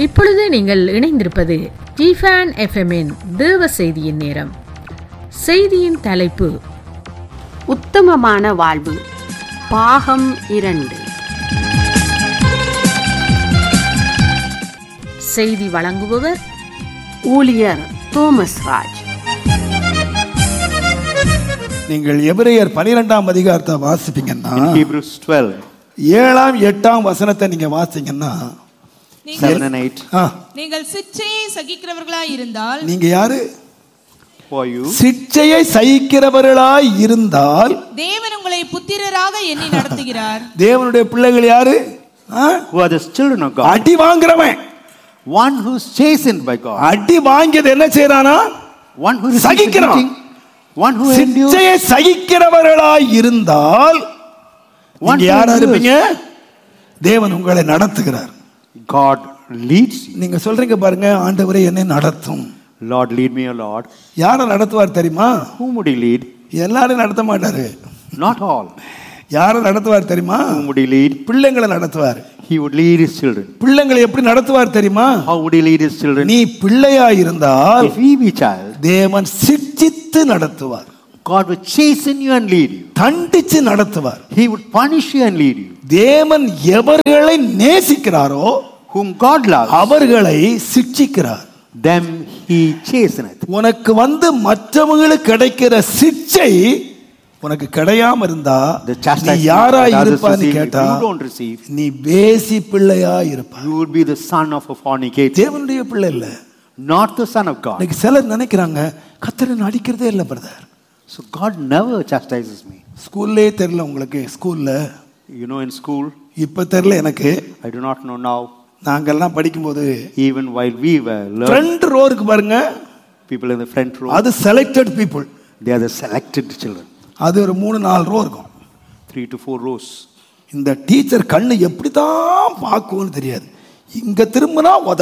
இப்பொழுது நீங்கள் இணைந்திருப்பது டிஃபேன் எஃப்எம்மின் தேவ செய்தியின் நேரம் செய்தியின் தலைப்பு உத்தமமான வாழ்வு பாகம் இரண்டு செய்தி வழங்குபவர் ஊழியர் தோமஸ் ராஜ் நீங்கள் எபிரேயர் பனிரெண்டாம் அதிகாரத்தை வாசிப்பீங்கன்னா In Hebrews 12, ஏழாம் எட்டாம் வசனத்தை நீங்க வாசிங்கன்னா 7 and 8. ஆ, நீங்கள் சிற்றையை சகிக்கிறவர்களாய் இருந்தால் நீங்க யாரு For you, சிற்சையை சகிக்கிறவர்களாய் இருந்தால் தேவன் உங்களை புத்திரராக எண்ணி நடத்துகிறார் தேவனுடைய பிள்ளைகள் யாரு ஆ? who are the children of God, அடி வாங்குறவன் one who's chastened by God, அடி வாங்கியது என்ன செய்யறானா one who receives the சகிக்கிறான். beating, one who endures, சிற்சையை சகிக்கிறவர்களாய் இருந்தால் one நீங்க who யாரா endures. இருப்பீங்க தேவன் உங்களை நடத்துகிறார் God leads you. நீங்க சொல்றீங்க பாருங்க ஆண்டவரே என்னை நடத்தும் Lord, lead me, O Lord. யாரை நடத்துவார் தெரியுமா Whom would He lead? எல்லாரும் நடத்த மாட்டாரு Not all. யாரை நடத்துவார் தெரியுமா Whom would He lead? பிள்ளைங்களை நடத்துவார் He would lead His children. பிள்ளைங்களை எப்படி நடத்துவார் தெரியுமா How would He lead His children? நீ பிள்ளையா இருந்தால் If He be child, தேவன் சிட்சித்து நடத்துவார் God would chasten you and lead you. தண்டிச்சு நடத்துவார் He would punish you and lead you. தேவன் எவர்களை நேசிக்கிறாரோ Whom God loves, அவர்களை சிட்சிக்கிறார் them He chasteneth. உனக்கு வந்து மற்றவங்களுக்கு கிடைக்கிற சிட்சை உனக்கு கிடையாம இருந்தா The நீ chastisement யாரா that others இருப்பான்னு receive, if கேட்டா you don't receive, நீ பேசி பிள்ளையா இருப்ப you would be the son of a fornicator, தேவனுடைய பிள்ளை இல்ல not the son of God. இன்னைக்கு சிலர் நினைக்கிறாங்க கத்தரன் அடிக்கிறதே இல்லை brother So God never chastises me. ஸ்கூல்லே தெரியல உங்களுக்கு ஸ்கூல்ல You know, in school, இப்ப தெரியல எனக்கு I do not know now, நாங்கெல்லாம் படிக்கும்போது even while we were learning, front row இருக்கு பாருங்க people in the front row, அது selected people they are the selected children. அது ஒரு மூணு நாலு ரோ இருக்கும் Three to four rows. இந்த டீச்சர் கண்ணு எப்படி தான் பார்க்கும்னு தெரியாது இங்க திரும்பினா உத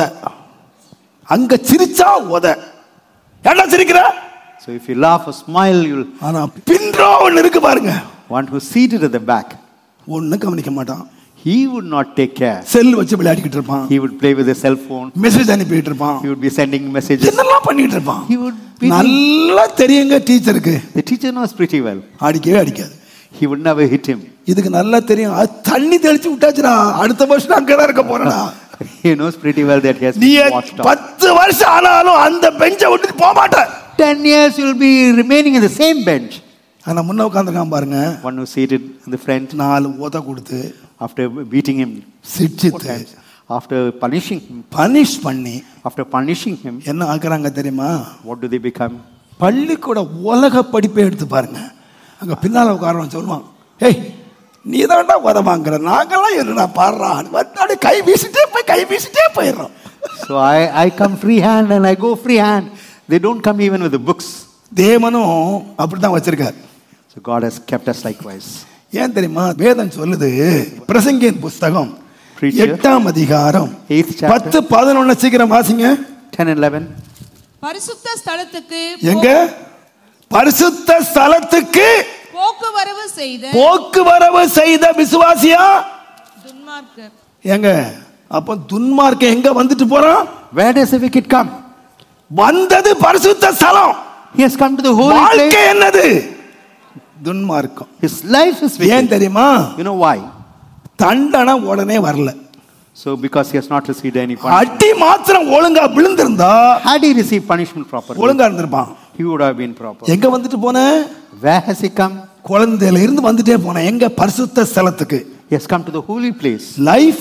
அங்க சிரிச்சா உத என்ன சிரிக்கிற So if you laugh or smile, you'll ஆனா பின்றோ ஒண்ணு இருக்கு பாருங்க one who's seated at the back. ஒண்ணு கவனிக்க மாட்டான் He would not take care. செல் வச்சு விளையாடிக்கிட்டு இருப்பான் He would play with a cell phone. Message அனுப்பிட்டு இருப்பான் He would be sending messages. என்னெல்லாம் பண்ணிட்டு இருப்பான் He would be. நல்லா தெரியுங்க டீச்சருக்கு The teacher knows pretty well. அடிக்கவே அடிக்காது He would never hit him. இதுக்கு நல்லா தெரியும் அது தண்ணி தெளிச்சு விட்டாச்சுடா அடுத்த வருஷம் அங்கதான் இருக்க போறேனா He knows pretty well that he has நீ been watched out. பத்து வருஷம் ஆனாலும் அந்த பெஞ்சை விட்டுட்டு போக மாட்ட Ten years you'll be remaining in the same bench. ஆனா முன்ன உட்காந்துருக்கான் பாருங்க One who's seated in the front நாலு உத கொடுத்து after beating him four சிட்சித்து times, after punishing him, punish பண்ணி after punishing him, என்ன ஆக்குறாங்க தெரியுமா what do they become? பள்ளிக்கூட உலக படிப்பை எடுத்து பாருங்க அங்க பின்னால உட்காரவன் சொல்லுவான் ஏய் நீ தான்டா உத வாங்குற நாங்கெல்லாம் இருடா பாடுறா வந்து கை வீசிட்டே போய் கை வீசிட்டே போயிடுறோம் So I, I come free hand and I go free hand. They don't come even with the books. தேவனும் அப்படித்தான் வச்சிருக்காரு So God has kept us likewise. ஏன் தெரியுமா வேதம் சொல்லுது பிரசங்கின் புஸ்தகம் Preacher. எட்டாம் அதிகாரம் Eighth chapter. பத்து பதினொன்னு சீக்கிரம் வாசிங்க 10 and 11. பரிசுத்த ஸ்தலத்துக்கு எங்க பரிசுத்த ஸ்தலத்துக்கு போக்குவரவு செய்த போக்குவரவு செய்த விசுவாசியா துன்மார்க்கர் எங்க அப்ப துன்மார்க்க எங்க வந்துட்டு போறான் Where does the wicked come? வந்தது பரிசுத்த ஸ்தலம் He has come to the holy வாழ்க்கை place. என்னது துன்மார்க்கம் His life is ஏன் wicked. தெரியுமா You know why? தண்டனை உடனே வரல So because he has not received any punishment. அடி மாத்திரம் ஒழுங்கா விழுந்திருந்தா Had he received punishment properly, ஒழுங்கா இருந்திருப்பான் he would have been proper. எங்க வந்துட்டு போன Where has he come? குழந்தையில இருந்து வந்துட்டே போனேன் எங்க பரிசுத்த ஸ்தலத்துக்கு He has come to the holy place. Life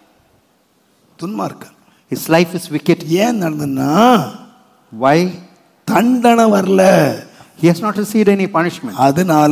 துன்மார்க்கம் His life is wicked. ஏன் நடந்ததுன்னா Why? தண்டனை வரல He has not received any punishment. அதனால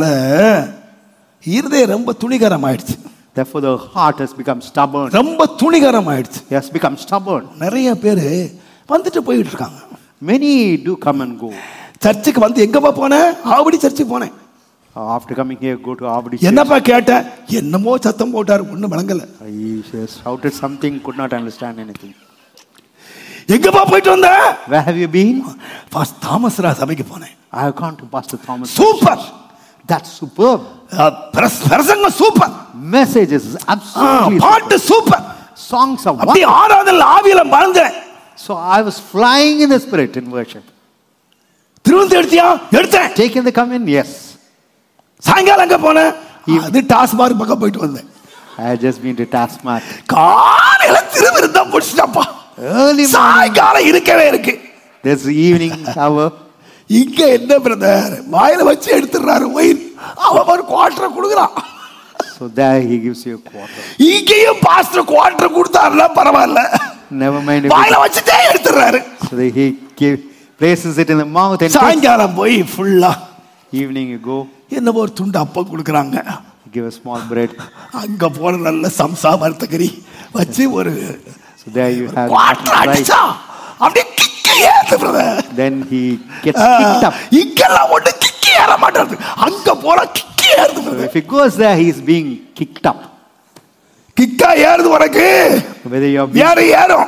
இருதயம் ரொம்ப துணிகரம் ஆயிடுச்சு Therefore, the heart has become stubborn. ரொம்ப துணிகரம் ஆயிடுச்சு He has become stubborn. நிறைய பேர் வந்துட்டு போயிட்டு இருக்காங்க Many do come and go. சர்ச்சுக்கு வந்து எங்கப்பா போனேன் ஆவடி சர்ச்சுக்கு போனேன் Uh, After coming here, go to Avadi church. என்னப்பா கேட்டேன் என்னமோ சத்தம் போட்டாரு ஒண்ணும் விளங்கல He has shouted something, could not understand anything. எங்கப்பா போயிட்டு வந்த Where have you been? பாஸ் தாமஸ்ரா சபைக்கு போனேன் I have gone to Pastor Thomas. Super That's superb. பிரசங்கம் சூப்பர் Message is ஆ, absolutely பாட்டு superb. சூப்பர் songs of அப்படி wonder. ஆராதனை ஆவியில மறந்தேன் So I was flying in the spirit in worship. திருவந்து எடுத்தியா எடுத்தேன் Taking the communion? Yes. சாயங்காலம் எங்க போனேன் அது டாஸ்மார்க் பக்கம் போயிட்டு வந்தேன் I had just been to Taskmark. காலையில திருவிருந்தா முடிச்சிட்டப்பா Early morning, சாயங்காலம் இருக்கவே இருக்கு there's the evening hour. இங்க என்ன பிரதர் வாயில வச்சு எடுத்துடுறாரு ஒயின் அவன் ஒரு குவார்டரை கொடுக்குறான் So there he gives you a quarter. இங்கேயும் பாஸ்டர் குவார்டர் கொடுத்தாருல பரவாயில்ல Never mind if வாயில it, வச்சுட்டே எடுத்துடுறாரு so that he give, places it in the mouth and takes. சாயங்காலம் போய் ஃபுல்லா Evening you go, என்னமோ ஒரு துண்டு அப்பம் கொடுக்குறாங்க give a small bread. அங்க போன நல்ல சம்சா மரத்தக்கறி வச்சு ஒரு So there you have quarter mutton rice. அடிச்சா அப்படியே கிக்க ஏத்து brother Then he gets kicked up. இங்கெல்லாம் ஒண்ணு கிக்கி ஏற மாட்டாரு அங்க போற கிக்கி ஏறுது So brother if he goes there, he is being kicked up. கிக்கா ஏறுது உனக்கு Whether you are being, ஏறு ஏறும்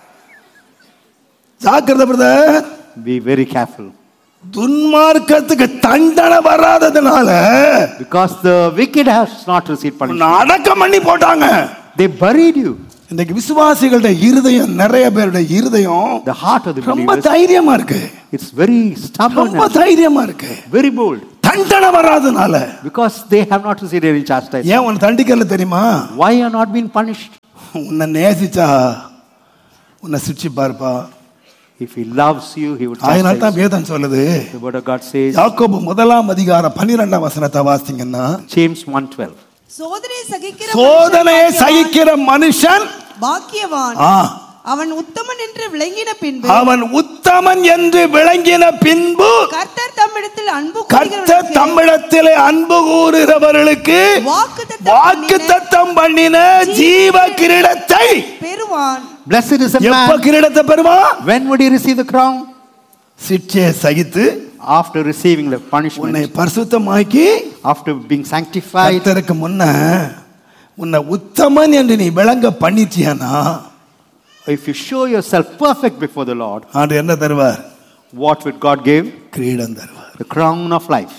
ஜாக்கிரதை பிரதர் be very careful. துன்மார்க்கத்துக்கு தண்டனை வராததுனால Because the wicked has not received punishment. உன்னை அடக்கம் பண்ணி போட்டாங்க They buried you. இன்னைக்கு விசுவாசிகளுடைய இருதயம் நிறைய பேருடைய இருதயம் The heart of the ரொம்ப believers, தைரியமா இருக்கு it's very stubborn, ரொம்ப and தைரியமா இருக்கு very bold. தண்டனை வராதனால Because they have not received any chastisement. ஏன் உன்னை தண்டிக்கல தெரியுமா Why you are not being punished? உன்னை நேசிச்சா உன்னை சிரிச்சுப்பாருப்பா If he loves you, he would அதனால chastise தான் you. வேதம் சொல்லுது The word of God says, யாக்கோபு முதலாம் அதிகாரம் பன்னிரெண்டாம் வசனத்தை வாசிங்கன்னா James 1.12. சோதனை சகிக்கிற சோதனையை மனுஷன் சகிக்கிற மனுஷன் பாக்கியவான் ஆ, அவன் உத்தமன் என்று விளங்கின பின்பு அவன் உத்தமன் என்று விளங்கின பின்பு கர்த்தர் தம்மிடத்தில் அன்பு கர்த்தர் கூறுகிறவர்களுக்கு தம்மிடத்திலே அன்பு கூறுகிறவர்களுக்கு வாக்குத்தத்தம் வாக்கு பண்ணின தத்தம் பண்ணின ஜீவ கிரீடத்தை பெறுவான் Blessed is a எப்ப man. கிரீடத்தை பெறுமா When would he receive the crown? சிற்றையை சகித்து After receiving the உன்னை punishment. பரிசுத்தமாக்கி After being sanctified. கர்த்தருக்கு முன்ன உன்னை உத்தமன் என்று நீ விளங்க பண்ணிட்டியானா If you show yourself perfect before the Lord, ஆண்டு என்ன தருவார் what would God give? கிரீடம் தருவார் The crown of life.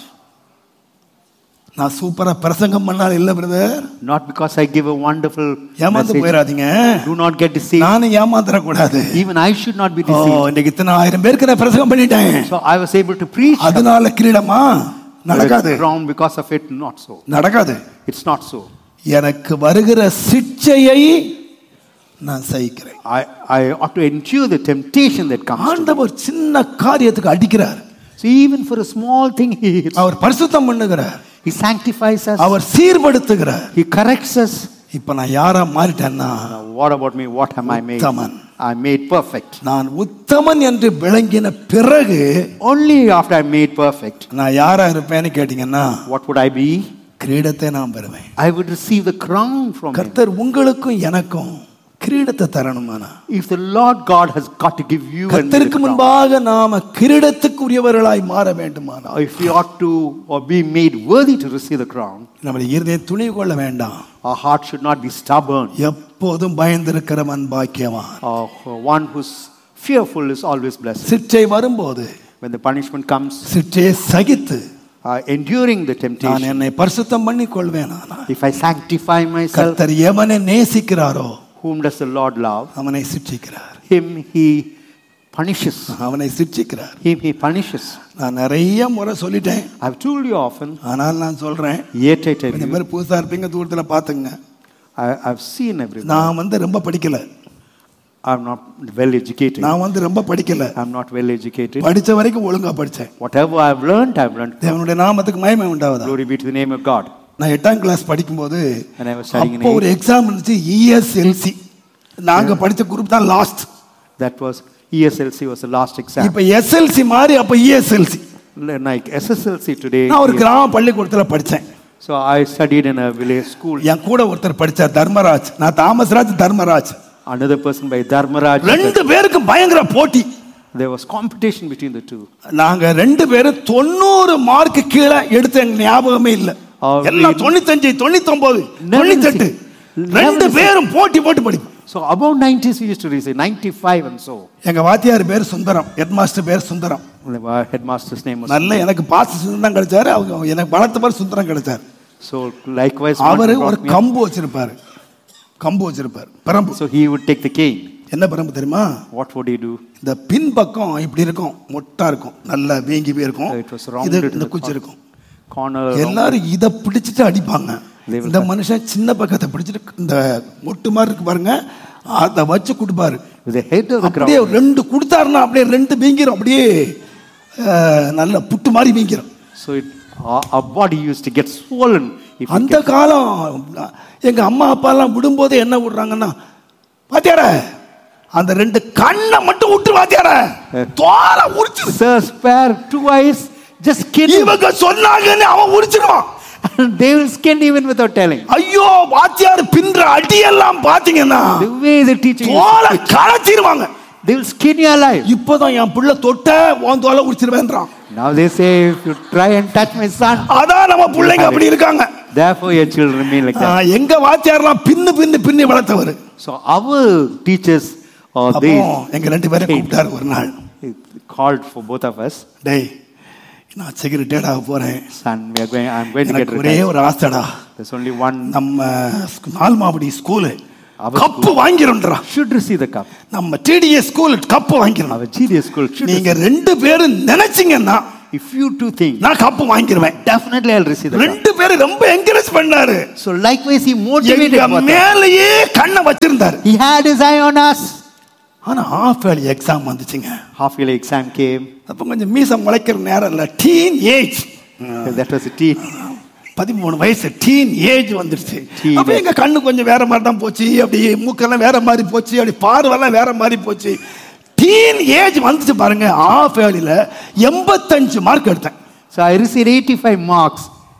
நான் சூப்பரா பிரசங்கம் பண்ணாலும் இல்ல brother Not because I give a wonderful ஏமாந்து message. போயிடாதீங்க Do not get deceived. நானும் ஏமாந்துடக்கூடாது Even I should not be O deceived. இன்னைக்கு இத்தனை ஆயிரம் பேருக்கு நான் பிரசங்கம் பண்ணிட்டேன் So I was able to preach அதனால கிரீடமா நடக்காது the crown because of it. Not so. நடக்காது It's not so. எனக்கு வருகிற சிக்ஷையை நான் சகிக்கிறேன் I, I ought to endure the temptation that comes. To me. ஆண்டவர் சின்ன காரியத்துக்கு அடிக்கிறார் So even for a small thing, he, hits. அவர் பரிசுத்தம் பண்ணுகிறார் he sanctifies us. Our சீர்படுத்துகிறார் He corrects us. இப்ப நான் யாரா மாறிட்டேன்னா Now, what about me? What am I made? Uthaman. I'm made perfect. நான் உத்தமன் என்று விளங்கின பிறகு Only after I'm made perfect, நான் யாரா இருப்பேன்னு கேட்டீங்கன்னா what would I be? கிரீடத்தை நான் பெறுவேன் I would receive the crown from him. கர்த்தர் உங்களுக்கும் எனக்கும் கிரீடத்தை தரணுமானா If the Lord God has got to give you and me the கர்த்தருக்கு crown, முன்பாக நாம கிரீடத்துக்கு உரியவர்களாய் மாற வேண்டுமானா if we ought to or be made worthy to receive the crown, நம்முடைய இருதயம் துணி கொள்ள வேண்டாம் our heart should not be stubborn. எப்போதும் பயந்திருக்கிறவன் பாக்கியவான் Uh, one who's fearful is always blessed. சிற்றை வரும்போது When the punishment comes, சிற்றையை சகித்து uh, enduring the நான் temptation, என்னை பரிசுத்தம் பண்ணி கொள்வேன் ஆனா if I sanctify myself, கர்த்தர் எவனை நேசிக்கிறாரோ whom does the Lord love? அவனை சிற்றிக்கிறார் Him he punishes. அவனை சிற்றிக்கிறார் Him he punishes. நான் நிறைய முறை சொல்லிட்டேன் I've told you often, ஆனால் நான் சொல்றேன் yet I tell இந்த you, மாதிரி புதுசா இருப்பீங்க தூரத்துல பாத்துங்க I, I've seen everything. நான் வந்து ரொம்ப படிக்கல I'm not well educated. நான் வந்து ரொம்ப படிக்கல I'm not well educated. படிச்ச வரைக்கும் ஒழுங்கா படிச்சேன் Whatever I've learned, I've learned. தேவனுடைய நாமத்துக்கு மகிமை உண்டாவதா Glory be to the name of God. நான் எட்டாம் கிளாஸ் படிக்கும்போது When I was studying in அப்போ ஒரு எக்ஸாம் இருந்துச்சு இஎஸ்எல்சி நாங்க படிச்ச குரூப் தான் last That was ESLC was the last exam. இப்ப எஸ்எல்சி மாதிரி அப்ப இஎஸ்எல்சி Like SSLC today. நான் ஒரு கிராம பள்ளிக்கூடத்துல படிச்சேன் So I studied in a village school. என் கூட ஒருத்தர் படிச்சார் தர்மராஜ் நான் தாமஸ்ராஜ் Dharmaraj Another person by Dharmaraj. ரெண்டு பேருக்கும் பயங்கர போட்டி There was competition between the two. நாங்க ரெண்டு பேரும் தொண்ணூறு மார்க் கீழே எடுத்த எங்க ஞாபகமே இல்ல ஆ, எல்லாம் we- தொண்ணூத்தஞ்சு தொண்ணூத்தொன்பது Never தொண்ணூத்தெட்டு see. ரெண்டு Never see. பேரும் போட்டி போட்டு படிப்போம் So about 90s we used to receive 95 and so. எங்க வாத்தியார் பேர் சுந்தரம் ஹெட் மாஸ்டர் பேர் Sundaram The headmaster's name was. நல்ல எனக்கு பாஸ் சுந்தரம் கிடைச்சாரு அவங்க எனக்கு வளர்த்த மாதிரி சுந்தரம் கிடைச்சாரு So likewise, one அவரு brought ஒரு me up. கம்பு வச்சிருப்பாரு கம்பு வச்சிருப்பார் பிரம்பு So he would take the cane. என்ன பிரம்பு தெரியுமா What would he do? இந்த பின்பக்கம் இப்படி இருக்கும் மொட்டா இருக்கும் நல்லா வீங்கி போய் இருக்கும் It was இது rounded in இந்த the குச்சி corner. இருக்கும் Corner. எல்லாரும் இதை பிடிச்சிட்டு அடிப்பாங்க They will இந்த மனுஷன் சின்ன பக்கத்தை பிடிச்சிட்டு இந்த மொட்டு மாதிரி இருக்கு பாருங்க அதை வச்சு கொடுப்பாரு With the head of the அப்படியே ground. ரெண்டு கொடுத்தாருன்னா அப்படியே ரெண்டு வீங்கிரும் அப்படியே அஹ், நல்ல புட்டு மாதிரி வீங்கிரும் So it, our, our body used to get swollen. If we அந்த kept- காலம் எங்க அம்மா அப்பா எல்லாம் விடும்போது என்ன விடுறாங்கன்னா பாத்தியார அந்த ரெண்டு கண்ணை மட்டும் விட்டு பாத்தியார தோலை உரிச்சு Sir, spare two eyes, just skin him. இவங்க சொன்னாங்கன்னு அவன் உரிச்சிடுவான் And they will skin even without telling. ஐயோ வாத்தியார் பின்ற அடியெல்லாம் பாத்தீங்கன்னா The way the teacher used தோலை to, களைச்சிருவாங்க they will skin you alive. இப்பதான் என் பிள்ளை தொட்ட உன் தோலை உரிச்சிருவேன்றான் Now they say, if you try and touch my son, அதான் நம்ம பிள்ளைங்க அப்படி இருக்காங்க therefore your children remain like that. ஆஹ், எங்க வாத்தியார்லாம் பின்னு பின்னு பின்னி வளர்த்தவர் So our teachers, or அப்போ they எங்க ரெண்டு பேரும் கூப்பிட்டாரு ஒரு நாள் called for both of us. டேய் நான் செக்ரட்டேட் ஆக போறேன் Son, we are going, I'm going to get எனக்கு ஒரே retired. ஒரு ஆசைடா There's only one. நம்ம ஸ்கூ- நால்மாபடி ஸ்கூலு அவர் கப்பு வாங்கிரும்ன்றா Should receive the cup. நம்ம டிடிஎஸ் ஸ்கூல் கப்பு வாங்கிரும் Our GDS school should. நீங்க ரெண்டு பேரும் நினைச்சீங்கன்னா If you two think, நான் கப்பு வாங்கிருவேன் definitely I'll receive the cup. ரெண்டு பேரும் ரொம்ப என்கரேஜ் பண்ணாரு So likewise, he motivated எங்க both of us. மேலேயே கண்ணை வச்சிருந்தாரு He had his eye on us. ஆனா ஆஃப் ஏர்லி எக்ஸாம் வந்துச்சுங்க Half yearly exam came. அப்ப கொஞ்சம் மீசம் முளைக்கிற நேரம் இல்ல teenage That was a teen. பதிமூணு வயசு டீன் ஏஜ் வந்துருச்சு Teen அப்ப எங்க கண்ணு கொஞ்சம் வேற மாதிரி தான் போச்சு அப்படி மூக்கெல்லாம் வேற மாதிரி போச்சு அப்படி பார்வெல்லாம் வேற மாதிரி போச்சு டீன் ஏஜ் வந்துச்சு பாருங்க ஆஃப் ஏர்லில எண்பத்தஞ்சு மார்க் எடுத்தேன் So I received 85 marks.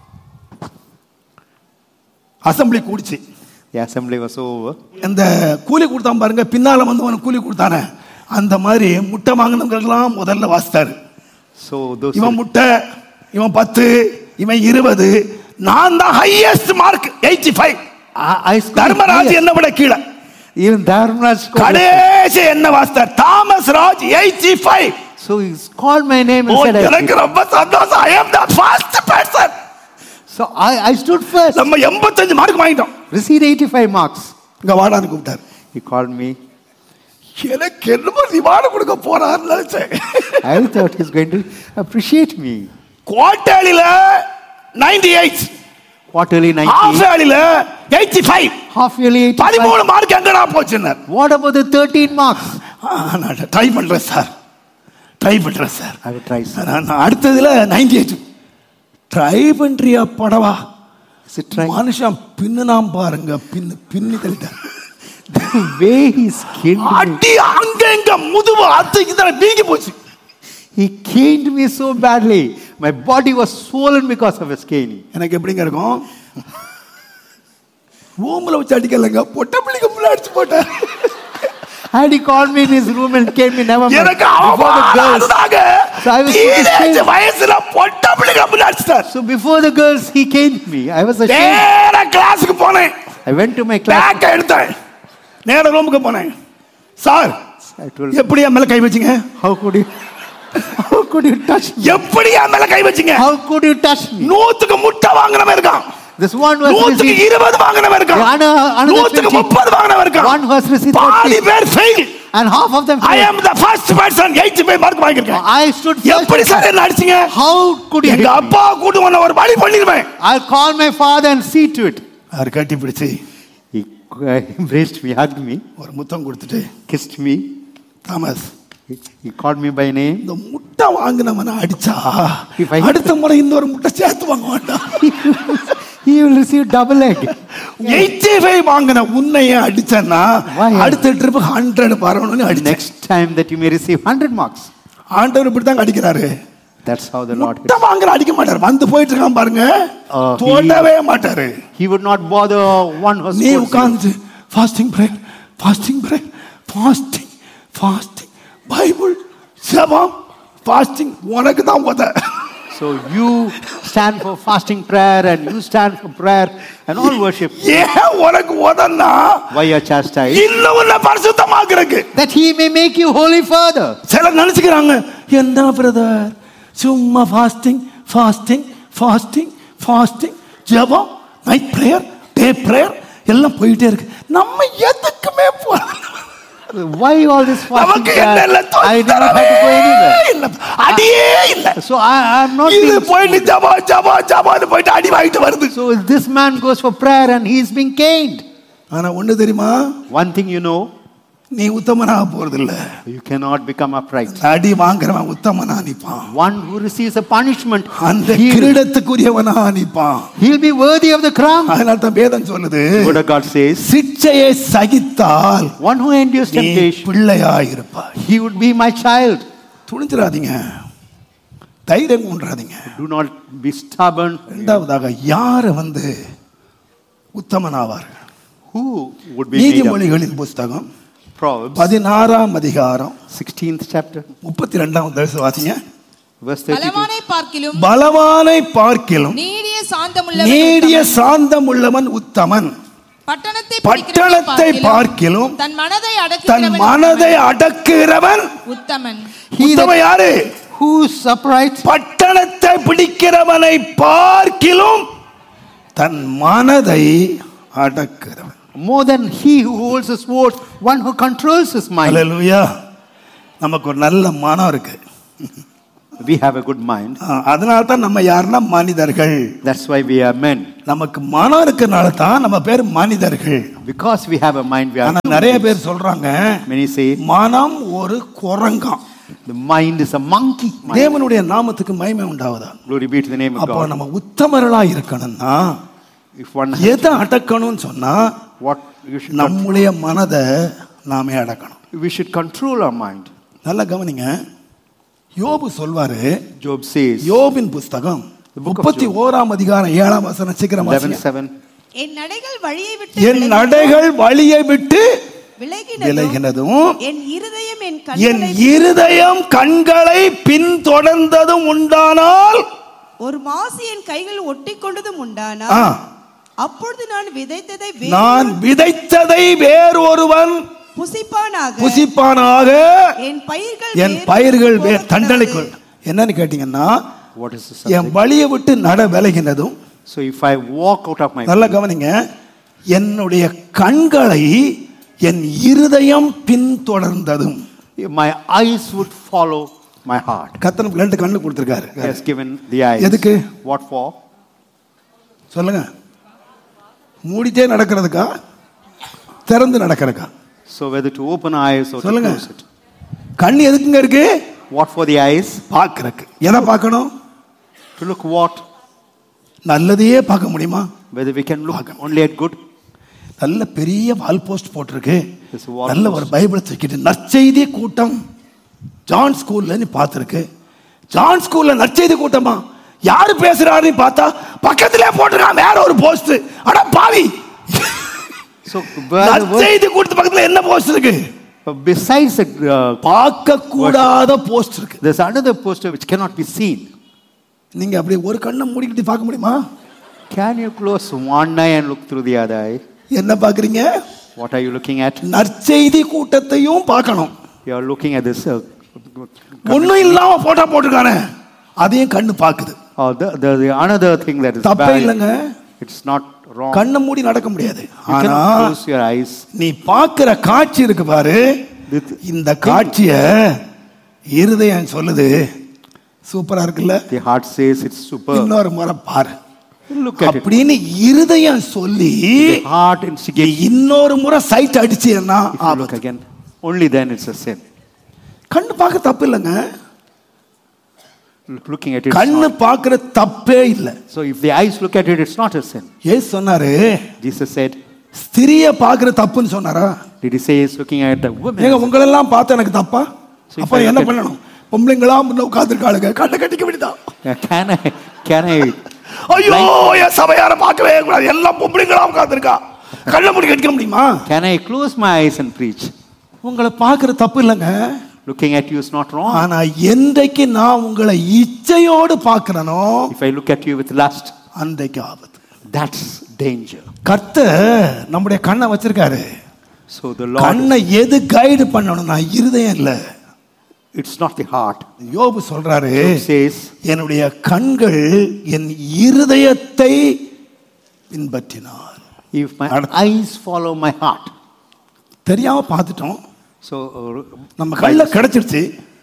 Assembly கூடிச்சு The assembly was over. இந்த கூலி கொடுத்தான் பாருங்க பின்னால வந்து அவனுக்கு கூலி கொடுத்தானே அந்த மாதிரி முட்டை வாங்கினவங்களுக்கெல்லாம் முதல்ல வாசித்தாரு So those இவன் முட்டை இவன் பத்து இவன் இருபது நான் தான் highest mark eighty five I, I scored Dharmaraj highest. என்ன விட கீழே Even Dharmaraj scored. கடைசி என்ன வாசித்தார் Thomas Raj eighty five So he called my name and oh said, I எனக்கு ரொம்ப சந்தோஷம் I am the first person So I, I stood first. நம்ம எண்பத்தஞ்சு மார்க் வாங்கிட்டோம் Received 85 marks. இங்க வாடான்னு கூப்பிட்டாரு He called me. எனக்கு என்னமோ ரிவார்டு கொடுக்க போறாருன்னு நினைச்சேன் I thought he's going to appreciate me. குவார்டர்லில நைன்டி எயிட் Quarterly ஹாஃப் 90, ஏர்லில எயிட்டி ஃபைவ் half yearly 85. பதிமூணு மார்க் எங்கடா போச்சுன்னார் What about the 13 marks? ஆ, நான் ட்ரை பண்றேன் சார் ட்ரை பண்றேன் sir I will try, sir. நான் நான் அடுத்ததுல நைன்டி எயிட் ட்ரை பண்றியா படவா Is it trying? மனுஷன் பின்னுனாம் பாருங்க பின்னு பின்னி தள்ளிட்டார் The way he skinned me. அடி அங்க இங்க முதுவு அது இதெல்லாம் வீங்கி போச்சு He caned me so badly. My body was swollen because of his caning. எனக்கு எப்படிங்க இருக்கும் ரூம்ல வச்சு அடிக்கலங்க பொட்டை பிள்ளைங்க முன்னாடி அடிச்சு போட்டேன் And he called me in his room and came me never mind. எனக்கு Before the girls. அவமானதாங்க So I was teenage ashamed. வயசுல பொட்டை பிள்ளைங்க முன்னாடி அடிச்சிட்டார் So before the girls, he caned me. I was ashamed. நேர கிளாஸுக்கு போனேன் I went to my class. பேக்க எடுத்தேன் நேர ரூமுக்கு போனேன் சார் I told எப்படி என் மேல கை வச்சீங்க how could you, how could you touch me? எப்படி என் மேல கை வச்சீங்க How could you touch me? நூத்துக்கு முட்டை வாங்கினவன் இருக்கான் This one was நூத்துக்கு received. இருபது வாங்கினவன் இருக்கான் Another- another நூத்துக்கு 20. முப்பது வாங்கினவன் இருக்கான் One was received பாதி 30. பேர் fail And half of them I failed. Am the first person eighty five mark வாங்கியிருக்கேன் I stood எப்படி first. சார் என்ன அடிச்சீங்க How could you எங்க hit me? அப்பா கூட்டு உன்னை ஒரு வழி பண்ணிருவேன் I'll call my father and see to it. அவர் கட்டி பிடிச்சு He uh, embraced me, hugged me, ஒரு முத்தம் கொடுத்துட்டு kissed me. Thomas He, he called me by name. இந்த முட்டை வாங்கினவன அடிச்சா If I- அடுத்த முறை இன்னொரு முட்டை சேர்த்து வாங்க வேண்டாம் he will receive double egg. Eighty five வாங்கின உன்னைய அடிச்சேன்னா Why? அடுத்த ட்ரிப் ஹண்ட்ரட் பரவணும்னு அடிச்சேன் Next time that you may receive 100 marks. ஆண்டவர் இப்படி தான் அடிக்கிறாரு That's how the Lord hits. முட்டை வாங்குற அடிக்க மாட்டாரு வந்து போயிட்டு இருக்கான் பாருங்க Oh, he- தொடவே மாட்டாரு He would not bother one who நீ scores you. உட்கார்ந்து fasting prayer fasting prayer fasting fasting Bible ஜெபம் ஃபாஸ்டிங் உனக்கு தான் உத So you stand for fasting prayer and you stand for prayer and all worship. ஏன் உனக்கு உதன்னா Why you are chastised? இன்னும் உன்னை பரிசுத்தமாக்குறதுக்கு That he may make you holy further. சிலர் நினைச்சுக்கிறாங்க என்ன பிரதர் சும்மா ஃபாஸ்டிங் ஃபாஸ்டிங் ஃபாஸ்டிங் ஃபாஸ்டிங் ஜெபம் நைட் பிரேயர் டே பிரேயர் எல்லாம் போயிட்டே இருக்கு நம்ம எதுக்குமே போ Why all this fasting நமக்கு என்ன இல்ல prayer? I did not have to go anywhere. இல்ல அடியே இல்ல So I am not இது being போயிட்டு ஜபா ஜபா ஜபான்னு போயிட்டு அடி வாங்கிட்டு வருது So this man goes for prayer and he is being caned. ஆனா ஒண்ணு தெரியுமா One thing you know, நீ உத்தமனாக போறது இல்ல you cannot become upright. அடி வாங்குறவன் உத்தமனா நிப்பான் One who receives a punishment, அந்த he'll, கிரீடத்துக்குரியவனா Nippon he'll be worthy of the crown. அதனால தான் வேதம் சொல்லுது The word of God says, சிக்ஷையை சகித்தால் one who endures நீ temptation, பிள்ளையாயிருப்பாய் he would be my child. துணிஞ்சிடாதீங்க தைரியம் கொண்டாதீங்க Do not be stubborn. இரண்டாவதாக யார் வந்து உத்தமனாவார்கள் Who would be made up? நீதிமொழிகளின் புஸ்தகம் Proverbs, பதினாறாம் அதிகாரம் 16th chapter, முப்பத்தி ரெண்டாம் தரிசு வாசிங்க verse 32. பலவானை பார்க்கிலும் பலவானை பார்க்கிலும் நீடிய சாந்தமுள்ளவன் நீடிய உத்தமன். சாந்தம் உள்ளவன் உத்தமன் பட்டணத்தை பட்டணத்தை பிடிக்கிறவனை பார்க்கிலும் தன் மனதை தன் அடக்குகிறவன் மனதை அடக்குகிறவன் உத்தமன் உத்தமன் யாரு Who's upright? பட்டணத்தை பிடிக்கிறவனை பார்க்கிலும் தன் மனதை அடக்குகிறவன் More than he who holds his sword, one who controls his mind. அல்லேலூயா நமக்கு ஒரு நல்ல மனம் இருக்கு We have a good mind. அதனால தான் நம்ம யாருன்னா மனிதர்கள் That's why we are men. நமக்கு மனம் இருக்கனால தான் நம்ம பேர் மனிதர்கள் Because we have a mind, we are ஆனா நிறைய பேர் சொல்றாங்க Many say மனம் ஒரு குரங்காம் the mind is a monkey. Mind. தேவனுடைய நாமத்துக்கு மகிமை உண்டாவதா Glory be to the name of அப்போ God. நம்ம உத்தமர்களா இருக்கணும்னா If one has எதை அடக்கணும்னு சொன்னா what you should நம்முடைய மனதை நாமே அடக்கணும் we should control our mind. நல்லா கவனிங்க யோபு சொல்வாரு Job says யோபின் புஸ்தகம் The book of முப்பத்தி ஓராம் அதிகாரம் ஏழாம் வசனம் சீக்கிரம் 11 வாசிங்க. 7. என் நடைகள் வழியை விட்டு என் விலகினதும், நடைகள் வழியை விட்டு விலகினதும் விலகினதும் என் இருதயம் என் என் கண்களை இருதயம் கண்களை பின்தொடர்ந்ததும் உண்டானால் ஒரு மாசு என் கைகள் ஒட்டி கொண்டதும் உண்டானா ஆ, அப்பொழுது நான் விதைத்ததை வே- நான் விதைத்ததை வேறொருவன் புசிப்பானாக புசிப்பானாக என் பயிர்கள் என் வேறு பயிர்கள் வே- போகக்கூடாது. தண்டனைக்குள் என்னன்னு கேட்டீங்கன்னா What is the N subject? வழியை விட்டு நட விலகினதும் So if I walk out of my நல்லா கவனிங்க என்னுடைய கண்களை என் இருதயம் பின்தொடர்ந்ததும் my eyes would follow my heart. கத்தனுக்கு ரெண்டு கண்ணு கொடுத்துருக்காரு He has given the eyes. எதுக்கு? What for? சொல்லுங்க மூடிட்டே நடக்கிறதுக்கா திறந்து நடக்கிறதுக்கா So whether to open eyes or to சொல்லுங்க. close it. கண் எதுக்குங்க இருக்கு What for the eyes? பார்க்கறக்கு எதை பார்க்கணும் To look what? நல்லதையே பார்க்க முடியுமா Whether we can look only at good. நல்ல பெரிய வால் போஸ்ட் போட்டிருக்கு This wall நல்ல post. ஒரு பைபிளை தூக்கிட்டு நற்செய்தி கூட்டம் ஜான் ஸ்கூல்ல நீ பார்த்துருக்கு ஜான் ஸ்கூல்ல நற்செய்தி கூட்டமா யாரு பேசுறாருன்னு பார்த்தா பக்கத்திலே போட்டிருக்கான் வேற ஒரு போஸ்ட் அட பாவி So where the word, நற்செய்தி கூட்டத்து பக்கத்துல என்ன போஸ்ட் இருக்கு but besides the, uh, பார்க்க கூடாத போஸ்ட் இருக்கு there's another poster which cannot be seen. நீங்க அப்படி ஒரு கண்ணை மூடிக்கிட்டு பார்க்க முடியுமா Can you close one eye and look through the other eye? என்ன பார்க்கறீங்க What are you looking at? நற்செய்தி கூட்டத்தையும் பார்க்கணும் You are looking at this. Uh, ஒண்ணும் இல்லாம போட்டோ போட்டிருக்கானே அதையும் கண்ணு பாக்குது oh, the, the, the another thing that is தப்பே bad. இல்லைங்க It's not wrong. கண்ணை மூடி நடக்க முடியாது You ஆனா cannot close your eyes. நீ பார்க்கிற காட்சி இருக்கு பாரு This- இந்த காட்சிய இருதயம் சொல்லுது சூப்பரா இருக்குல்ல The heart says it's superb. இன்னொரு முறை பாரு Look at it. அப்படின்னு இருதயம் சொல்லி The heart நீ instigates. இன்னொரு முறை சைட் அடிச்சீன்னா If you look ஆபத்து again, only then it's a sin. கண்ணு பார்க்க தப்பு இல்லைங்க Look- Looking at it. it's கண்ணு not. பார்க்கிற தப்பே இல்லை So if the eyes look at it, it's not a sin. ஏசு சொன்னாரு Jesus said, ஸ்திரிய பார்க்கிற தப்புன்னு சொன்னாரா did he say he's looking at the woman? ஏங்க உங்களெல்லாம் பார்த்து எனக்கு தப்பா So if அப்ப I என்ன look at- பண்ணணும் பொம்பளைங்களா முன்ன உட்காந்துருக்காளுங்க கண்ணை கட்டிக்க வேண்டியதான் Can I, can I, ஐயோ என் சபையார பார்க்கவே கூடாது எல்லாம் பொம்பளைங்களா உட்காந்துருக்கா கண்ணை மூடி கட்டிக்க முடியுமா can I close my eyes and preach? உங்களை பார்க்கிற தப்பு இல்லைங்க Looking at you is not wrong. ஆனா என்றைக்கு நான் உங்களை இச்சையோடு பார்க்கிறனோ If I look at you with lust, அன்றைக்கு ஆபத்து that's danger. கர்த்தர் நம்முடைய கண்ணை வச்சிருக்காரு So the Lord, கண்ணை எது கைடு பண்ணணும்னா இருதயம் இல்ல it's not the heart. யோபு சொல்றாரு Job says, என்னுடைய கண்கள் என் இருதயத்தை பின்பற்றினார் If my Art- eyes follow my heart. தெரியாம பார்த்துட்டோம் So uh, நம்ம கண்ணில் கிடைச்சிருச்சு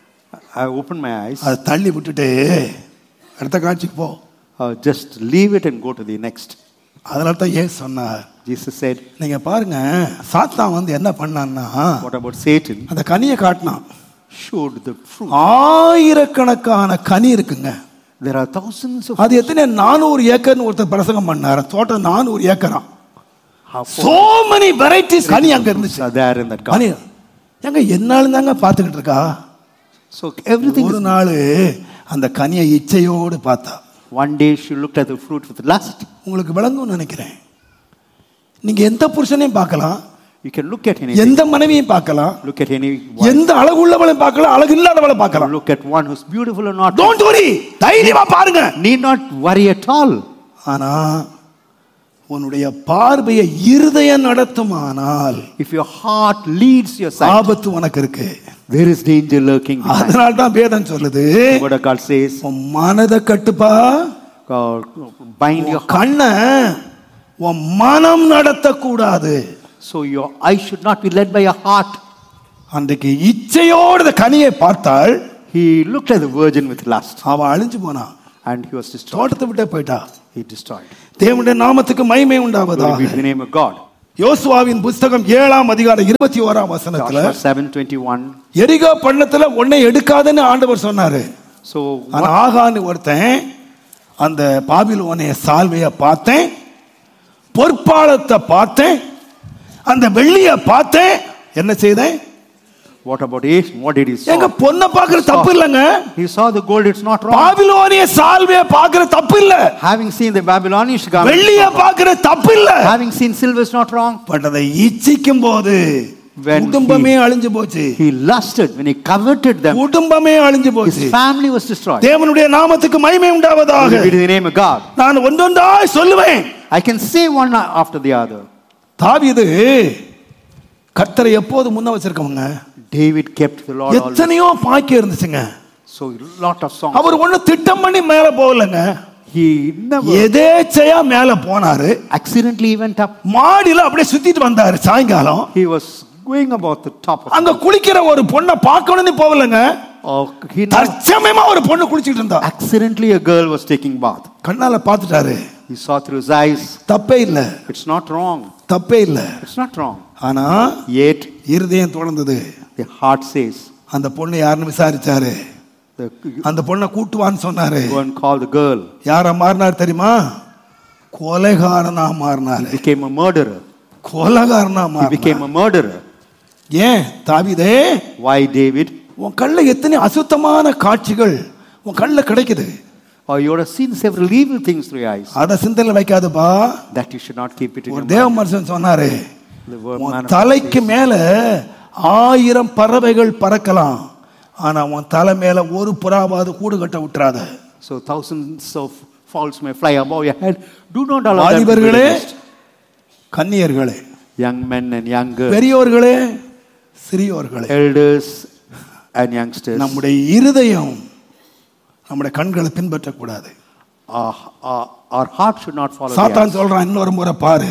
I open my eyes. அதை தள்ளி விட்டுட்டு அடுத்த காட்சிக்கு போ Uh, just leave it and go to the next. அதனால தான் ஏன் சொன்னார் Jesus said, நீங்க பாருங்க சாத்தான் வந்து என்ன பண்ணான்னா What about Satan? அந்த கனியை காட்டினான் Showed the fruit. ஆயிரக்கணக்கான கனி இருக்குங்க There are thousands of அது எத்தனை நானூறு ஏக்கர்னு ஒருத்தர் பிரசங்கம் பண்ணாரு தோட்டம் நானூறு ஏக்கராம் how சோ many வெரைட்டிஸ் கனி அங்க இருந்துச்சு are there in that கனி garden. எங்க என்னாலும் தாங்க பார்த்துக்கிட்டு இருக்கா So everything ஒரு is நாள் அந்த கனியை இச்சையோடு பார்த்தா One day she looked at the fruit with lust. உங்களுக்கு விளங்கும்னு நினைக்கிறேன் நீங்க எந்த புருஷனையும் பார்க்கலாம் You can look at anything. எந்த மனைவியும் பார்க்கலாம் Look at any wife. எந்த அழகு உள்ளவளையும் பார்க்கலாம் அழகு இல்லாதவளை பார்க்கலாம் Look at one who's beautiful or not. Don't worry தைரியமா பாருங்க Need not worry at all. ஆனா உன்னுடைய பார்வையை இருதயம் நடத்துமானால் If your heart leads your sight, ஆபத்து உனக்கு இருக்கு there is danger lurking behind. அதனால தான் வேதம் சொல்லுது What God says, உன் மனதை கட்டுப்பா uh, bind your உன் கண்ணை உன் மனம் நடத்தக்கூடாது so your eyes should not be led by your heart. அன்றைக்கு இச்சையோடு இந்த கனியை பார்த்தால் He looked at the virgin with lust அவன் அழிஞ்சு போனான் and he was destroyed. தோட்டத்தை விட்டே போயிட்டா He destroyed. தேவனுடைய நாமத்துக்கு மகிமை Glory be to உண்டாவதாக the name of God. யோசுவாவின் புஸ்தகம் ஏழாம் அதிகாரம் இருபத்தி ஓராம் வசனத்துல Joshua 7:21. எரிகோ பள்ளத்துல உன்னை எடுக்காதுன்னு ஆண்டவர் சொன்னாரு So ஆனா ஆகான்னு ஒருத்தன் அந்த பாபிலோனைய சால்வைய பார்த்தேன் பொற்பாலத்தை பார்த்தேன் அந்த வெள்ளிய பார்த்தேன் என்ன செய்தேன் what about Ace? What did he எங்க saw? பொண்ணை பாக்குற தப்பு இல்லைங்க He saw the gold. It's not wrong. பாபிலோனிய சால்வைய பாக்குற தப்பு இல்ல Having seen the Babylonish garment, வெள்ளிய பாக்குற தப்பு இல்ல having seen silver is not wrong. But அதை இச்சிக்கும் போது When குடும்பமே அழிஞ்சு போச்சு He lusted when he coveted them. குடும்பமே அழிஞ்சு His போச்சு family was destroyed. தேவனுடைய நாமத்துக்கு மகிமை உண்டாவதாக Glory be to the name of God. நான் ஒன்றொன்றாய் சொல்லுவேன் I can say one after the other. தாவீது கர்த்தரை எப்போது முன்ன வச்சிருக்கவங்க David kept the Lord always. எத்தனையோ பாக்கியம் இருந்துச்சுங்க So lot of songs. அவர் ஒண்ணு திட்டம் பண்ணி மேல போகலங்க He never எதேச்சையா மேல போனாரு accidentally went up. மாடியில அப்படியே சுத்திட்டு வந்தாரு சாயங்காலம் He was going about the top of. அங்க குளிக்கிற ஒரு பொண்ணை பார்க்கணும்னு போகலங்க Oh, he never, தற்சமயமா ஒரு பொண்ணு குளிச்சிட்டு இருந்தா accidentally a girl was taking bath. கண்ணால பார்த்துட்டாரு He saw through his eyes. தப்பே இல்ல It's not wrong. தப்பே இல்ல It's not wrong. ஆனா Yet இருதயம் தொடர்ந்தது the heart says, அந்த பொண்ணு யாருன்னு விசாரிச்சாரு the, அந்த பொண்ணை கூட்டுவான்னு சொன்னாரு go and call the girl. யார மாறினார் தெரியுமா கொலைகாரனா மாறினாரு He became a murderer. கொலைகாரனா He மாறினார் became a murderer. ஏன் தாவிதே Why David? உன் கண்ணில் எத்தனை அசுத்தமான காட்சிகள் உன் கண்ணில் கிடைக்குது Or you would have seen several evil things through your eyes. அதை சிந்தனை வைக்காதுப்பா That you should not keep it in ஒரு your தேவ mind. மனுஷன் சொன்னாரு The word உன் man of தலைக்கு God says, மேல ஆயிரம் பறவைகள் பறக்கலாம் ஆனா உன் தலை மேல ஒரு புறாவாவது கூடு கட்ட விட்டுறாத So thousands of fowls may fly above your head. Do not allow them to build a வாலிபர்களே nest. கன்னியர்களே Young men and young girls, பெரியோர்களே சிறியோர்களே elders and youngsters. நம்முடைய இருதயம் நம்முடைய கண்களை பின்பற்றக்கூடாது Our, our, our heart should not follow the சாத்தான் eyes. சொல்றான் இன்னொரு முறை பாரு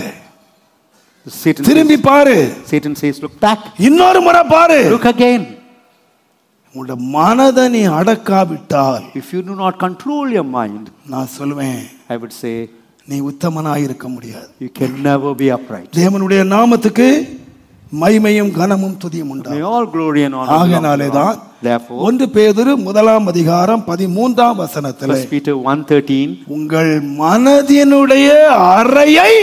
Satan, திரும்பி says, பாரு Satan says, look back, இன்னொரு முறை பாரு look again. உங்களோட மனதை நீ அடக்காவிட்டால் If you do not control your mind, நான் சொல்லுவேன் I would say, நீ உத்தமனாய் இருக்க முடியாது you can never be upright. தேவனுடைய நாமத்துக்கு மைமையும் கனமும் துதியும் May உண்டாகும் all glory and honor belong to ஆகையினாலே தான் God. Therefore, ஒன்று பேதுரு முதலாம் அதிகாரம் பதிமூன்றாம் வசனத்தில் 1 Peter 1.13, உங்கள் மனதினுடைய அறையை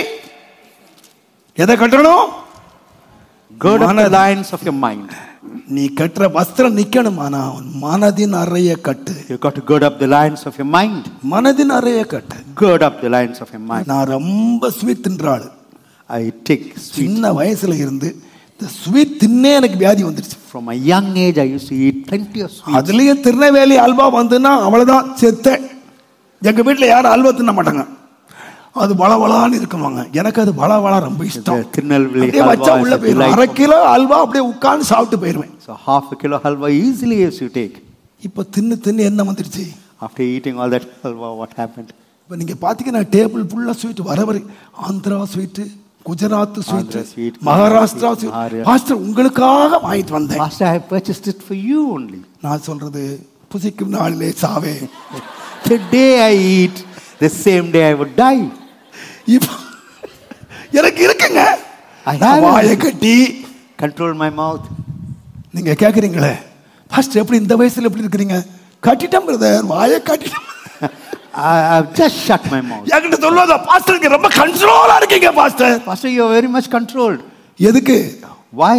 எதை கட்டணும் gird up the மனது. lines of your mind. நீ கட்டுற வஸ்திரம் நிக்கணுமானா உன் மனதின் அறைய கட்டு You've got to gird up the lines of your mind. மனதின் அறைய கட்டு Gird up the lines of your mind. நான் ரொம்ப ஸ்வீட் தின்றாள் I take sweet. சின்ன வயசுல இருந்து இந்த ஸ்வீட் தின்னே எனக்கு வியாதி வந்துருச்சு From a young age, I used to eat plenty of sweets. அதுலயும் திருநெல்வேலி அல்வா வந்துன்னா அவ்வளவுதான் செத்தேன் எங்க வீட்டுல யாரும் அல்வா தின்ன மாட்டாங்க அது பளபளான்னு இருக்குவாங்க எனக்கு அது பளபளா ரொம்ப இஷ்டம் The திருநெல்வேலி அப்படியே halwa வச்சா is உள்ள a போயிடும் delight அரை for me. கிலோ அல்வா அப்படியே உட்கார்ந்து சாப்பிட்டு போயிருவேன் So half a kilo halwa easily as you take. இப்போ தின்னு தின்னு என்ன வந்துருச்சு After eating all that halwa, what happened? இப்போ நீங்க பாத்தீங்கன்னா டேபிள் ஃபுல்லா ஸ்வீட் வர வரை Andhra sweet Gujarat Andhra sweet sweet, Maharashtra sweet, Maharashtra. Pastor உங்களுக்காக வாங்கிட்டு வந்தேன் Pastor, I have purchased it for you only. நான் சொல்றது புசிக்கும் நாளிலே சாவே The day I eat, the same day I would die. இப்போ எனக்கு இருக்குங்க I நான் have it. வாயை கட்டி Control my mouth. நீங்க கேக்குறீங்களே பாஸ்டர் எப்படி இந்த வயசுல எப்படி இருக்கிறீங்க கட்டிட்டேன் பிரதர் வாயை கட்டிட்டேன் I have just shut my mouth. என்கிட்ட சொல்லுவாங்க பாஸ்டருக்கு ரொம்ப கண்ட்ரோலா இருக்கீங்க pastor Pastor, you are very much controlled. எதுக்கு Why?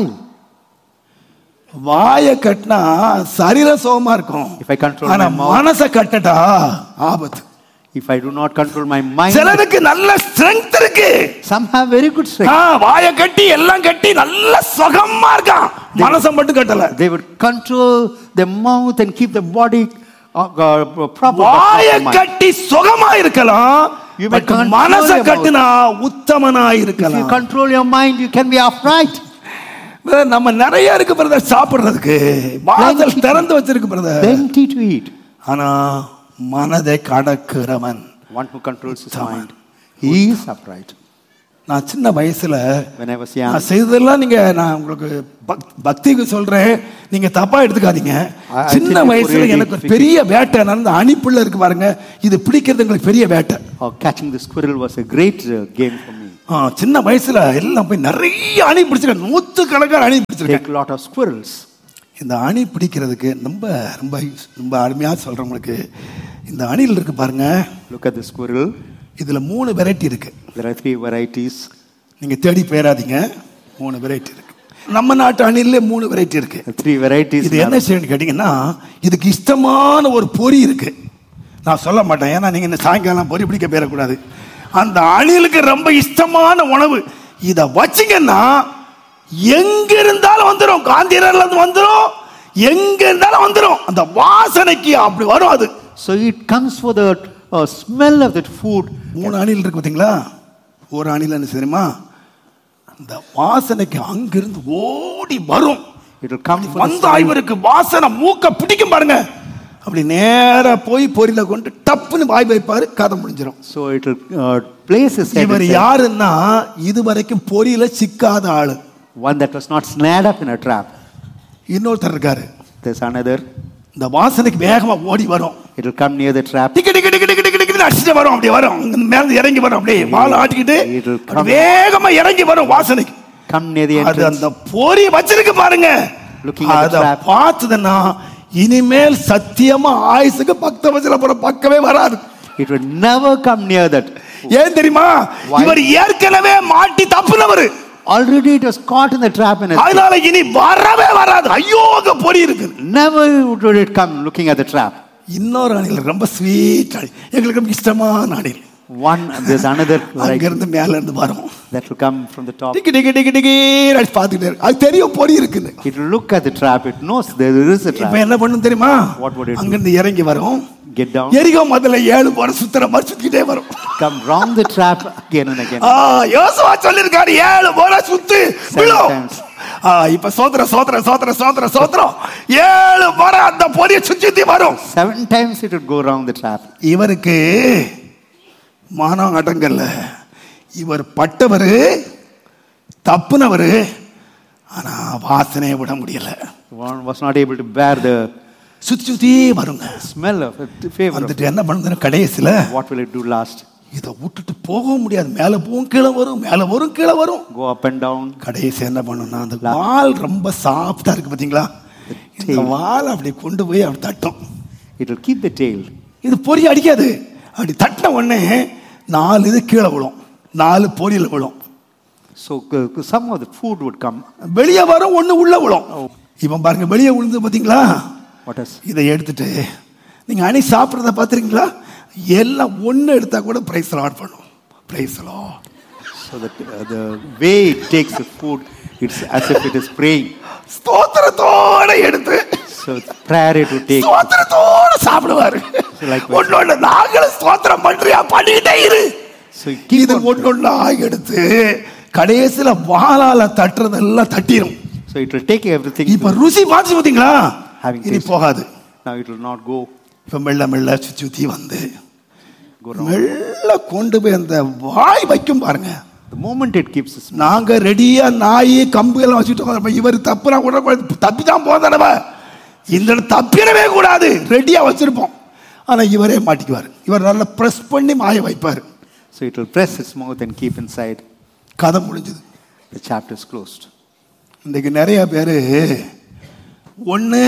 வாயை கட்டினா சரீர சுகமா இருக்கும் If I control ஆனா my mouth- மனசை கட்டட்டா ஆபத்து If I do not control my mind, சிலருக்கு நல்ல ஸ்ட்ரென்த் இருக்கு some have very good strength. ஆ, வாயை கட்டி எல்லாம் கட்டி நல்ல சுகமா இருக்கான் மனசை மட்டும் கட்டல They would control their mouth and keep the body uh, uh, proper. but not வாயை the mind. கட்டி சுகமா இருக்கலாம் You may but control மனசை your mouth. கட்டினா உத்தமனா If you இருக்கலாம் control your mind, you can be upright. Brother, நம்ம நிறைய இருக்கு பிரதர் சாப்பிடுறதுக்கு வாசல் Plenty. திறந்து வச்சிருக்கு பிரதர் Plenty to eat. ஆனா மனதை கடக்கிறவன் One who controls his Uttama. mind, he is upright. நான் சின்ன வயசுல When I was young, நான் செய்ததெல்லாம் நீங்க நான் உங்களுக்கு பக்- பக்திக்கு சொல்றேன் நீங்க தப்பா எடுத்துக்காதீங்க I- I சின்ன think you வயசுல really எனக்கு ஒரு think- பெரிய வேட்டை நடந்த அணிப்புள்ள இருக்கு பாருங்க இது பிடிக்கிறது எங்களுக்கு பெரிய வேட்டை uh, catching the squirrel was a great uh, game for me. ஆ, சின்ன வயசுல எல்லாம் போய் நிறைய அணி பிடிச்சிருக்கேன் நூத்து கணக்கான அணி பிடிச்சிருக்கேன் Take a lot of squirrels. இந்த அணி பிடிக்கிறதுக்கு ரொம்ப ரொம்ப ரொம்ப அருமையா சொல்றவங்களுக்கு இந்த அணில் இருக்கு பாருங்க Look at the squirrel. இதுல மூணு வெரைட்டி இருக்கு There are three varieties. நீங்க தேடி போயிடாதீங்க மூணு வெரைட்டி இருக்கு நம்ம நாட்டு அணில்ல மூணு வெரைட்டி இருக்கு The three varieties. இது என்ன செய்யணும்னு கேட்டீங்கன்னா இதுக்கு இஷ்டமான ஒரு பொறி இருக்கு நான் சொல்ல மாட்டேன் ஏன்னா நீங்க இந்த சாயங்காலம் பொறி பிடிக்க போயிடக்கூடாது அந்த அணிலுக்கு ரொம்ப இஷ்டமான உணவு இத வச்சீங்கன்னா எங்க இருந்தாலும் வந்துடும் காந்திநகர்ல இருந்து வந்துடும் எங்க இருந்தாலும் வந்துடும் அந்த வாசனைக்கு அப்படி வரும் அது So it comes for the uh, smell of that food. மூணு அணில் இருக்கு பாத்தீங்களா ஒரு அணில் என்ன தெரியுமா அந்த வாசனைக்கு அங்கிருந்து ஓடி வரும் It will come for the வந்த இவருக்கு வாசனை மூக்க பிடிக்கும் பாருங்க அப்படி நேரா போய் பொரியில கொண்டு டப்புன்னு வாய் வைப்பாரு கதை முடிஞ்சிடும் So it will uh, place his head இவர் inside. யாருன்னா இது வரைக்கும் பொரியில சிக்காத ஆளு One that was not snared up in a trap. இன்னொருத்தர் இருக்காரு There's another. இந்த வாசனைக்கு வேகமா ஓடி வரும் It will come near the trap. டிக்கு டிக்கு டிக்கு டிக்கு டிக்கு டிக்கு அடிச்சுட்டு வரும் அப்படியே வரும் இங்க மேல இருந்து இறங்கி வரும் அப்படியே வாழை ஆட்டிக்கிட்டு It will come. அப்படி வேகமா இறங்கி வரும் வாசனைக்கு Come near the அது entrance. அந்த பொறி வச்சிருக்கு பாருங்க Looking at the அத trap. பார்த்ததுன்னா இனிமேல் சத்தியமா ஆயுசுக்கு பக்த வச்சலப்புறம் பக்கமே வராது It will never come near that. ஏன் தெரியுமா Why? இவர் ஏற்கனவே மாட்டி தப்புனவர் Already it was caught in the trap and escaped. அதனால இனி வரவே வராது ஐயோ அங்க பொறி இருக்கு never would it come looking at the trap. இன்னொரு அணில் ரொம்ப ஸ்வீட் அணில் எங்களுக்கு ரொம்ப இஷ்டமான அணில் One, there's another அங்க variety இருந்து மேல இருந்து வரும் that will come from the top. டிக்கி டிக்கி டிக்கி டிக்கி அடிச்சு பார்த்துக்கிட்டே இருக்கு அது தெரியும் பொறி இருக்குன்னு It will look at the trap. It knows there is a இப்ப trap. என்ன பண்ணும் தெரியுமா What would it do? அங்கிருந்து இறங்கி வரும் Get down, எரிகோ முதல்ல ஏழு போற சுத்துற மாதிரி சுத்திக்கிட்டே வரும் come round the trap again and again. ஆ, யோசுவா சொல்லிருக்காரு ஏழு போல சுத்து விழும் times. ஆ, இப்ப சோத்திர சோத்திர சோத்திர சோத்திர சோத்திரம் ஏழு முறை அந்த பொரிய சுத்தி வரும் Seven times it would go round the trap. இவருக்கு மானம் அடங்கல்ல இவர் பட்டவரு தப்புனவரு ஆனா வாசனையை விட முடியல One was not able to bear the சுத்தி சுத்தி வருங்க smell of it, the favor. Of it. வந்துட்டு என்ன பண்ணுதுன்னு கடைசியில What will it do last? இதை விட்டுட்டு போகவும் முடியாது மேல போகும் கீழே வரும் மேல வரும் கீழே வரும் Go up and down. கடைசி என்ன பண்ணும்னா அந்த வால் ரொம்ப சாஃப்டா இருக்கு பாத்தீங்களா இந்த வால் அப்படி கொண்டு போய் அப்படி தட்டும் It will keep the tail. இது பொறி அடிக்காது அப்படி தட்டின உடனே நாலு இது கீழே விழும் நாலு பொரியில விழும் So uh, some of the food would come. வெளியே வரும் ஒண்ணு உள்ள விழும் இவன் பாருங்க வெளியே விழுந்து பாத்தீங்களா What is? இதை எடுத்துட்டு நீங்க அணி சாப்பிட்றத பார்த்துருக்கீங்களா எல்லாம் ஒண்ணு எடுத்தா கூட பிரைஸ் லாட் பண்ணும் praise Lord So that uh, the way it takes the food, it's as if it is praying. ஸ்தோத்திரத்தோட எடுத்து So it's prayer it would take. ஸ்தோத்திரத்தோட சாப்பிடுவாரு Likewise. ஒன்னொன்னு நாங்களும் ஸ்தோத்திரம் பண்றியா பண்ணிக்கிட்டே இரு So you keep இது on- ஒன்னொன்னா எடுத்து கடைசியில வாளால தட்டுறதெல்லாம் தட்டிரும் So it will take everything. இப்ப ருசி பார்த்து பார்த்தீங்களா Having இனி tasted. போகாது Now it will not go. இப்ப மெல்ல மெல்ல சுத்தி சுத்தி வந்து Go round. மெல்ல கொண்டு போய் அந்த வாய் வைக்கும் பாருங்க The moment it keeps smooth, நாங்க ரெடியா நாய் கம்பு எல்லாம் வச்சுட்டு உட்கார்ந்திருப்போம். இவர் தப்புனா கூட தப்பி தான் போதடவ இந்த இடம் தப்பிடவே கூடாது ரெடியா வச்சிருப்போம் ஆனா இவரே மாட்டிக்குவார் இவர் நல்லா பிரஸ் பண்ணி மாய வைப்பார் so it will press its mouth and keep inside. கதை முடிஞ்சது The chapter is closed. இன்றைக்கு நிறைய பேர் ஒன்று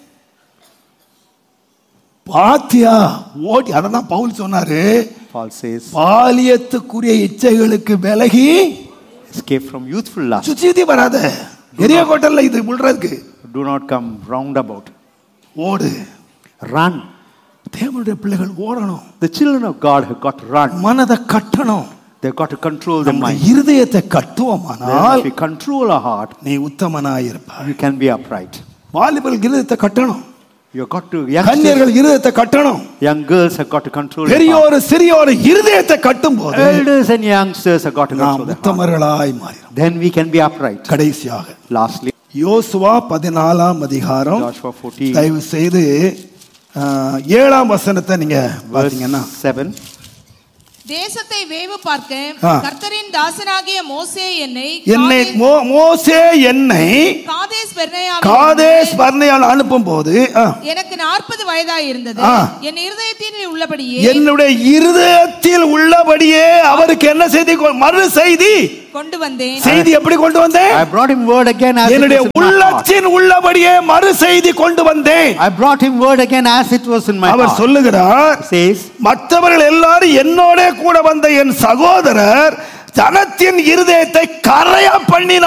பாத்தியா ஓடி அதை தான் பவுல் சொன்னாரு Paul says, பாலியத்துக்குரிய இச்சைகளுக்கு விலகி escape from youthful lust. சுத்தி வராத எரிய கோட்டல்ல இது விழுறதுக்கு Do not come roundabout. ஓடு Run. தேவனுடைய பிள்ளைகள் ஓடணும் The children of God have got to run. மனதை கட்டணும் They've got to control their நம்ம mind. இருதயத்தை Then கட்டுவோமானால் if we control our heart, நீ உத்தமனாயிருப்பாய் you can be upright. வாலிபர்கள் இருதயத்தை கட்டணும் You've got to, youngsters, கன்னியர்கள் இருதயத்தை கட்டணும் young girls have got to control their heart. பெரியோர் சிறியோர் இருதயத்தை கட்டும் போது Elders and youngsters have got to நாம் control their heart. உத்தமர்களாய் மாறிடும் Then we can be upright. கடைசியாக Lastly, யோசுவா பதினாலாம் அதிகாரம் Joshua 14, தயவு செய்து ஆ, ஏழாம் வசனத்தை நீங்க verse பாத்தீங்கன்னா 7. தேசத்தை வேவு பார்க்க ஆ. கர்த்தரின் தாசனாகிய மோசே என்னை என்னை காதே- மோ- மோசே என்னை காதேஸ் பெர்னேயாவில் காதேஸ் இருந்து பர்னையால் அனுப்பும் போது எனக்கு நாற்பது வயதாய் இருந்தது ஆ. என் இருதயத்தில் உள்ளபடியே என்னுடைய இருதயத்தில் உள்ளபடியே அவருக்கு என்ன செய்தி கொ- மறு செய்தி கொண்டு வந்தேன் செய்தி எப்படி கொண்டு வந்தேன் I brought him word again as it என்னுடைய was in my heart. உள்ளத்தின் உள்ளபடியே மறு செய்தி கொண்டு வந்தேன் I brought him word again as it was in my our heart. சொல்லுகிறார் Says, மற்றவர்கள் எல்லாரும் என்னோட கூட வந்த என் சகோதரர் ஜனத்தின் இருதயத்தை கரையா பண்ணினார்